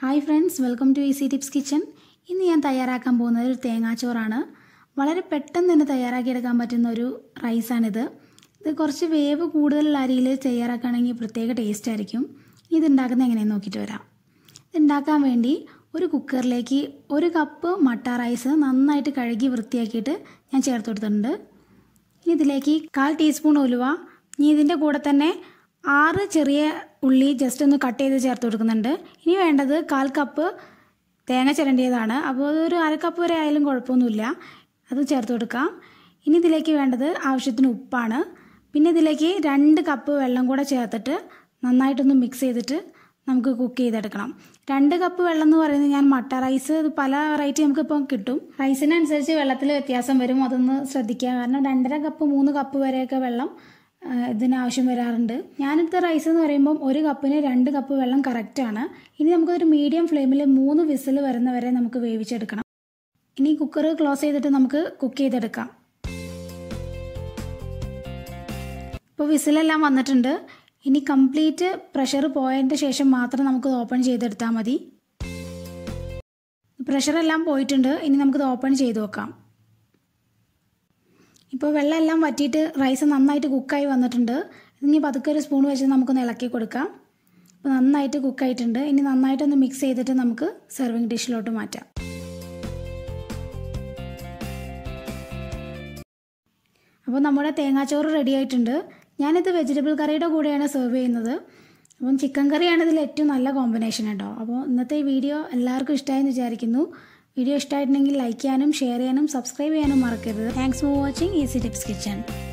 hi friends welcome to easy tips kitchen ഇന്ന് ഞാൻ തയ്യാറാക്കാൻ പോകുന്നത് ഒരു തേങ്ങാച്ചോറാണ് വളരെ പെട്ടെന്ന് തന്നെ തയ്യാറാക്കിയെടുക്കാൻ പറ്റുന്ന ഒരു റൈസാണിത് ഇത് കുറച്ച് വേവ് കൂടുതലുള്ള അരിയിൽ തയ്യാറാക്കുകയാണെങ്കിൽ പ്രത്യേക ടേസ്റ്റ് ആയിരിക്കും ഇത് ഉണ്ടാക്കുന്നത് എങ്ങനെയെന്ന് നോക്കിയിട്ട് വരാം ഇത് ഉണ്ടാക്കാൻ വേണ്ടി ഒരു കുക്കറിലേക്ക് ഒരു കപ്പ് മട്ട റൈസ് നന്നായിട്ട് കഴുകി വൃത്തിയാക്കിയിട്ട് ഞാൻ ചേർത്ത് കൊടുത്തിട്ടുണ്ട് ഇനി ഇതിലേക്ക് കാൽ ടീസ്പൂൺ ഉലുവ ഇനി ഇതിൻ്റെ കൂടെ തന്നെ ആറ് ചെറിയ ഉള്ളി ജസ്റ്റ് ഒന്ന് കട്ട് ചെയ്ത് ചേർത്ത് കൊടുക്കുന്നുണ്ട് ഇനി വേണ്ടത് കാൽ കപ്പ് തേങ്ങ ചിരണ്ടിയതാണ് അപ്പോൾ അതൊരു അര കപ്പ് വരെ ആയാലും കുഴപ്പമൊന്നുമില്ല അത് ചേർത്ത് കൊടുക്കാം ഇനി ഇതിലേക്ക് വേണ്ടത് ആവശ്യത്തിന് ഉപ്പാണ് പിന്നെ ഇതിലേക്ക് രണ്ട് കപ്പ് വെള്ളം കൂടെ ചേർത്തിട്ട് നന്നായിട്ടൊന്ന് മിക്സ് ചെയ്തിട്ട് നമുക്ക് കുക്ക് ചെയ്തെടുക്കണം രണ്ട് കപ്പ് വെള്ളം എന്ന് പറയുന്നത് ഞാൻ മട്ട റൈസ് ഇത് പല വെറൈറ്റി നമുക്കിപ്പം കിട്ടും റൈസിനനുസരിച്ച് വെള്ളത്തിൽ വ്യത്യാസം വരും അതൊന്ന് ശ്രദ്ധിക്കുക കാരണം രണ്ടര കപ്പ് മൂന്ന് കപ്പ് വരെയൊക്കെ വെള്ളം ആ, ഇതിന് ആവശ്യം വരാറുണ്ട് ഞാനെടുത്ത റൈസ് എന്ന് പറയുമ്പം ഒരു കപ്പിന് രണ്ട് കപ്പ് വെള്ളം കറക്റ്റാണ് ഇനി നമുക്കൊരു മീഡിയം ഫ്ലെയിമിൽ മൂന്ന് വിസിൽ വരുന്ന വരെ നമുക്ക് വേവിച്ചെടുക്കണം ഇനി കുക്കർ ക്ലോസ് ചെയ്തിട്ട് നമുക്ക് കുക്ക് ചെയ്തെടുക്കാം ഇപ്പോൾ വിസിലെല്ലാം വന്നിട്ടുണ്ട് ഇനി കംപ്ലീറ്റ് പ്രഷർ പോയതിൻ്റെ ശേഷം മാത്രം നമുക്ക് ഓപ്പൺ ചെയ്തെടുത്താൽ മതി പ്രഷറെല്ലാം പോയിട്ടുണ്ട് ഇനി നമുക്കിത് ഓപ്പൺ ചെയ്ത് നോക്കാം ഇപ്പോൾ വെള്ളം എല്ലാം വറ്റിയിട്ട് റൈസ് നന്നായിട്ട് കുക്കായി വന്നിട്ടുണ്ട് ഇനി പതുക്കെ ഒരു സ്പൂൺ വെച്ച് നമുക്കൊന്ന് ഇളക്കി കൊടുക്കാം അപ്പോൾ നന്നായിട്ട് കുക്കായിട്ടുണ്ട് ഇനി നന്നായിട്ടൊന്ന് മിക്സ് ചെയ്തിട്ട് നമുക്ക് സെർവിങ് ഡിഷിലോട്ട് മാറ്റാം അപ്പോൾ നമ്മുടെ തേങ്ങാച്ചോറ് റെഡി ആയിട്ടുണ്ട് ഞാനിത് വെജിറ്റബിൾ കറിയുടെ കൂടെയാണ് സെർവ് ചെയ്യുന്നത് അപ്പം ചിക്കൻ കറിയാണ് ഇതിൽ ഏറ്റവും നല്ല കോമ്പിനേഷൻ കേട്ടോ അപ്പോൾ ഇന്നത്തെ ഈ വീഡിയോ എല്ലാവർക്കും ഇഷ്ടമായെന്ന് വിചാരിക്കുന്നു വീഡിയോ ഇഷ്ടമായിട്ടുണ്ടെങ്കിൽ ലൈക്ക് ചെയ്യാനും ഷെയർ ചെയ്യാനും സബ്സ്ക്രൈബ് ചെയ്യാനും മറക്കരുത് thanks for watching easy tips kitchen